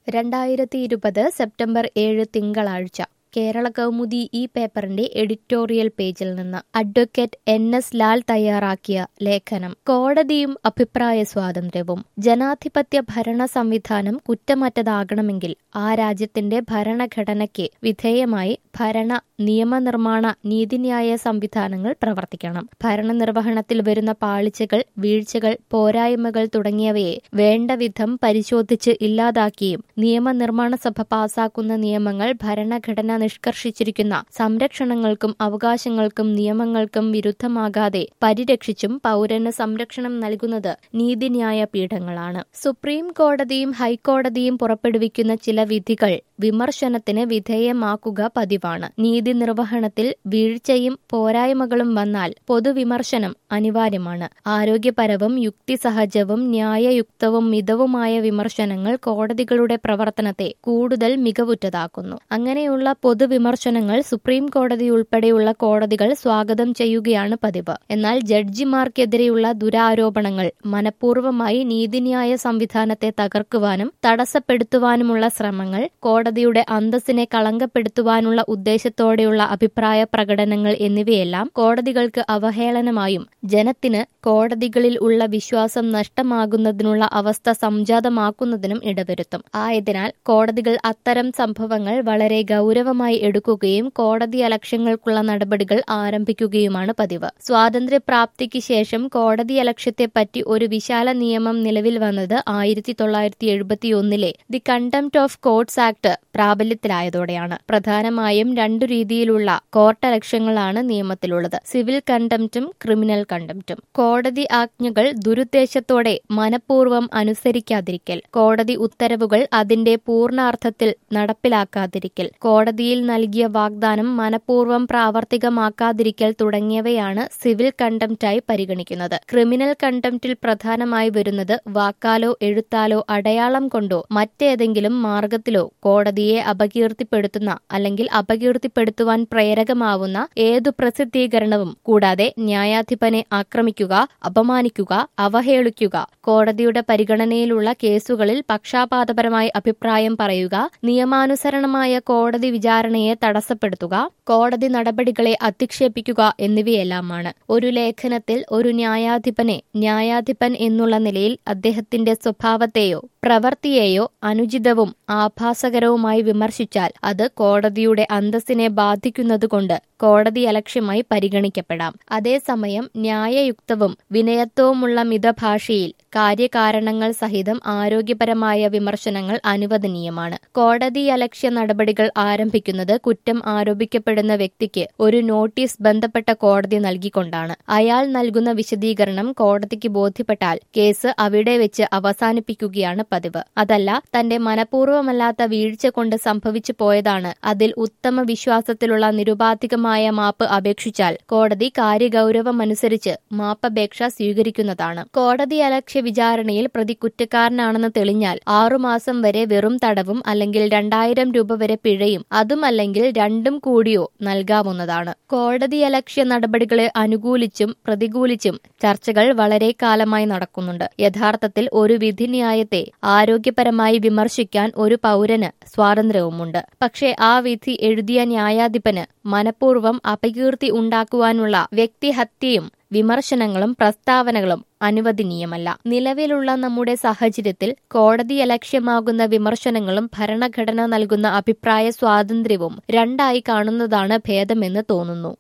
രണ്ടായിരത്തി ഇരുപത് സെപ്റ്റംബർ ഏഴ് തിങ്കളാഴ്ച കേരള കൗമുദി ഈ പേപ്പറിന്റെ എഡിറ്റോറിയൽ പേജിൽ നിന്ന് അഡ്വക്കേറ്റ് എൻ എസ് ലാൽ തയ്യാറാക്കിയ ലേഖനം കോടതിയും അഭിപ്രായ സ്വാതന്ത്ര്യവും ജനാധിപത്യ ഭരണ സംവിധാനം കുറ്റമറ്റതാകണമെങ്കിൽ ആ രാജ്യത്തിന്റെ ഭരണഘടനയ്ക്ക് വിധേയമായി ഭരണ നിയമനിർമ്മാണ നീതിന്യായ സംവിധാനങ്ങൾ പ്രവർത്തിക്കണം ഭരണനിർവഹണത്തിൽ വരുന്ന പാളിച്ചകൾ വീഴ്ചകൾ പോരായ്മകൾ തുടങ്ങിയവയെ വേണ്ട വിധം പരിശോധിച്ച് ഇല്ലാതാക്കിയും നിയമനിർമ്മാണ സഭ പാസാക്കുന്ന നിയമങ്ങൾ ഭരണഘടന നിഷ്കർഷിച്ചിരിക്കുന്ന സംരക്ഷണങ്ങൾക്കും അവകാശങ്ങൾക്കും നിയമങ്ങൾക്കും വിരുദ്ധമാകാതെ പരിരക്ഷിച്ചും പൗരന് സംരക്ഷണം നൽകുന്നത് നീതിന്യായ പീഠങ്ങളാണ് സുപ്രീം കോടതിയും ഹൈക്കോടതിയും പുറപ്പെടുവിക്കുന്ന ചില വിധികൾ വിമർശനത്തിന് വിധേയമാക്കുക പതിവാണ് നീതി നിർവഹണത്തിൽ വീഴ്ചയും പോരായ്മകളും വന്നാൽ പൊതുവിമർശനം അനിവാര്യമാണ് ആരോഗ്യപരവും യുക്തിസഹജവും ന്യായയുക്തവും മിതവുമായ വിമർശനങ്ങൾ കോടതികളുടെ പ്രവർത്തനത്തെ കൂടുതൽ മികവുറ്റതാക്കുന്നു അങ്ങനെയുള്ള പൊതുവിമർശനങ്ങൾ സുപ്രീം കോടതി ഉൾപ്പെടെയുള്ള കോടതികൾ സ്വാഗതം ചെയ്യുകയാണ് പതിവ് എന്നാൽ ജഡ്ജിമാർക്കെതിരെയുള്ള ദുരാരോപണങ്ങൾ മനഃപൂർവ്വമായി നീതിന്യായ സംവിധാനത്തെ തകർക്കുവാനും തടസ്സപ്പെടുത്തുവാനുമുള്ള ശ്രമങ്ങൾ കോടതിയുടെ അന്തസ്സിനെ കളങ്കപ്പെടുത്തുവാനുള്ള ഉദ്ദേശത്തോടെയുള്ള അഭിപ്രായ പ്രകടനങ്ങൾ എന്നിവയെല്ലാം കോടതികൾക്ക് അവഹേളനമായും ജനത്തിന് കോടതികളിൽ ഉള്ള വിശ്വാസം നഷ്ടമാകുന്നതിനുള്ള അവസ്ഥ സംജാതമാക്കുന്നതിനും ഇടവരുത്തും ആയതിനാൽ കോടതികൾ അത്തരം സംഭവങ്ങൾ വളരെ ഗൗരവമായി എടുക്കുകയും കോടതി അലക്ഷ്യങ്ങൾക്കുള്ള നടപടികൾ ആരംഭിക്കുകയുമാണ് പതിവ് സ്വാതന്ത്ര്യപ്രാപ്തിക്ക് ശേഷം കോടതി അലക്ഷ്യത്തെപ്പറ്റി ഒരു വിശാല നിയമം നിലവിൽ വന്നത് ആയിരത്തി തൊള്ളായിരത്തി എഴുപത്തിയൊന്നിലെ the contempt of courts act പ്രാബല്യത്തിലായതോടെയാണ് പ്രധാനമായും രണ്ടു രീതിയിലുള്ള കോർട്ട് അലക്ഷ്യങ്ങളാണ് നിയമത്തിലുള്ളത് സിവിൽ കണ്ടംപ്റ്റും ക്രിമിനൽ കണ്ടംപ്റ്റും കോടതി ആജ്ഞകൾ ദുരുദ്ദേശത്തോടെ മനഃപൂർവ്വം അനുസരിക്കാതിരിക്കൽ കോടതി ഉത്തരവുകൾ അതിന്റെ പൂർണ്ണാർത്ഥത്തിൽ നടപ്പിലാക്കാതിരിക്കൽ കോടതിയിൽ നൽകിയ വാഗ്ദാനം മനഃപൂർവ്വം പ്രാവർത്തികമാക്കാതിരിക്കൽ തുടങ്ങിയവയാണ് സിവിൽ കണ്ടംപ്റ്റായി പരിഗണിക്കുന്നത് ക്രിമിനൽ കണ്ടംപ്റ്റിൽ പ്രധാനമായി വരുന്നത് വാക്കാലോ എഴുത്താലോ അടയാളം കൊണ്ടോ മറ്റേതെങ്കിലും മാർഗത്തിലോ കോടതിയെ അപകീർത്തിപ്പെടുത്തുന്ന അല്ലെങ്കിൽ അപകീർത്തിപ്പെടുത്തുവാൻ പ്രേരകമാവുന്ന ഏതു പ്രസിദ്ധീകരണവും കൂടാതെ ന്യായാധിപനെ ആക്രമിക്കുക അപമാനിക്കുക അവഹേളിക്കുക കോടതിയുടെ പരിഗണനയിലുള്ള കേസുകളിൽ പക്ഷാപാതപരമായി അഭിപ്രായം പറയുക നിയമാനുസരണമായ കോടതി വിചാരണയെ തടസ്സപ്പെടുത്തുക കോടതി നടപടികളെ അധിക്ഷേപിക്കുക എന്നിവയെല്ലാമാണ് ഒരു ലേഖനത്തിൽ ഒരു ന്യായാധിപനെ ന്യായാധിപൻ എന്നുള്ള നിലയിൽ അദ്ദേഹത്തിന്റെ സ്വഭാവത്തെയോ പ്രവൃത്തിയെയോ അനുചിതവും ആഭാസകരവുമായി വിമർശിച്ചാൽ അത് കോടതിയുടെ അന്തസ്സിനെ ബാധിക്കുന്നതുകൊണ്ട് കോടതി അലക്ഷ്യമായി പരിഗണിക്കപ്പെടാം അതേസമയം ന്യായയുക്തവും വിനയത്വവുമുള്ള മിതഭാഷയിൽ കാര്യകാരണങ്ങൾ സഹിതം ആരോഗ്യപരമായ വിമർശനങ്ങൾ അനുവദനീയമാണ് കോടതി അലക്ഷ്യ നടപടികൾ ആരംഭിക്കുന്നത് കുറ്റം ആരോപിക്കപ്പെടുന്ന വ്യക്തിക്ക് ഒരു നോട്ടീസ് ബന്ധപ്പെട്ട കോടതി നൽകിക്കൊണ്ടാണ് അയാൾ നൽകുന്ന വിശദീകരണം കോടതിക്ക് ബോധ്യപ്പെട്ടാൽ കേസ് അവിടെ വെച്ച് അവസാനിപ്പിക്കുകയാണ് പതിവ് അതല്ല തന്റെ മനഃപൂർവ്വമല്ലാത്ത വീഴ്ച കൊണ്ട് സംഭവിച്ചു പോയതാണ് അതിൽ ഉത്തമ വിശ്വാസത്തിലുള്ള നിരുപാധികമായ മാപ്പ് അപേക്ഷിച്ചാൽ കോടതി കാര്യഗൌരവമനുസരിച്ച് മാപ്പപേക്ഷ സ്വീകരിക്കുന്നതാണ് കോടതി അലക്ഷ്യ വിചാരണയിൽ പ്രതി കുറ്റക്കാരനാണെന്ന് തെളിഞ്ഞാൽ ആറുമാസം വരെ വെറും തടവും അല്ലെങ്കിൽ രണ്ടായിരം രൂപ വരെ പിഴയും അതുമല്ലെങ്കിൽ രണ്ടും കൂടിയോ നൽകാവുന്നതാണ് കോടതി അലക്ഷ്യ നടപടികളെ അനുകൂലിച്ചും പ്രതികൂലിച്ചും ചർച്ചകൾ വളരെ കാലമായി നടക്കുന്നുണ്ട് യഥാർത്ഥത്തിൽ ഒരു വിധിന്യായത്തെ ആരോഗ്യപരമായി വിമർശിക്കാൻ ഒരു പൗരന് സ്വാതന്ത്ര്യവുമുണ്ട് പക്ഷേ ആ വിധി എഴുതിയ ന്യായാധിപന് മനഃപൂർവ്വം അപകീർത്തി ഉണ്ടാക്കുവാനുള്ള വ്യക്തിഹത്യയും വിമർശനങ്ങളും പ്രസ്താവനകളും അനുവദനീയമല്ല നിലവിലുള്ള നമ്മുടെ സാഹചര്യത്തിൽ കോടതി അലക്ഷ്യമാകുന്ന വിമർശനങ്ങളും ഭരണഘടന നൽകുന്ന അഭിപ്രായ സ്വാതന്ത്ര്യവും രണ്ടായി കാണുന്നതാണ് ഭേദമെന്ന് തോന്നുന്നു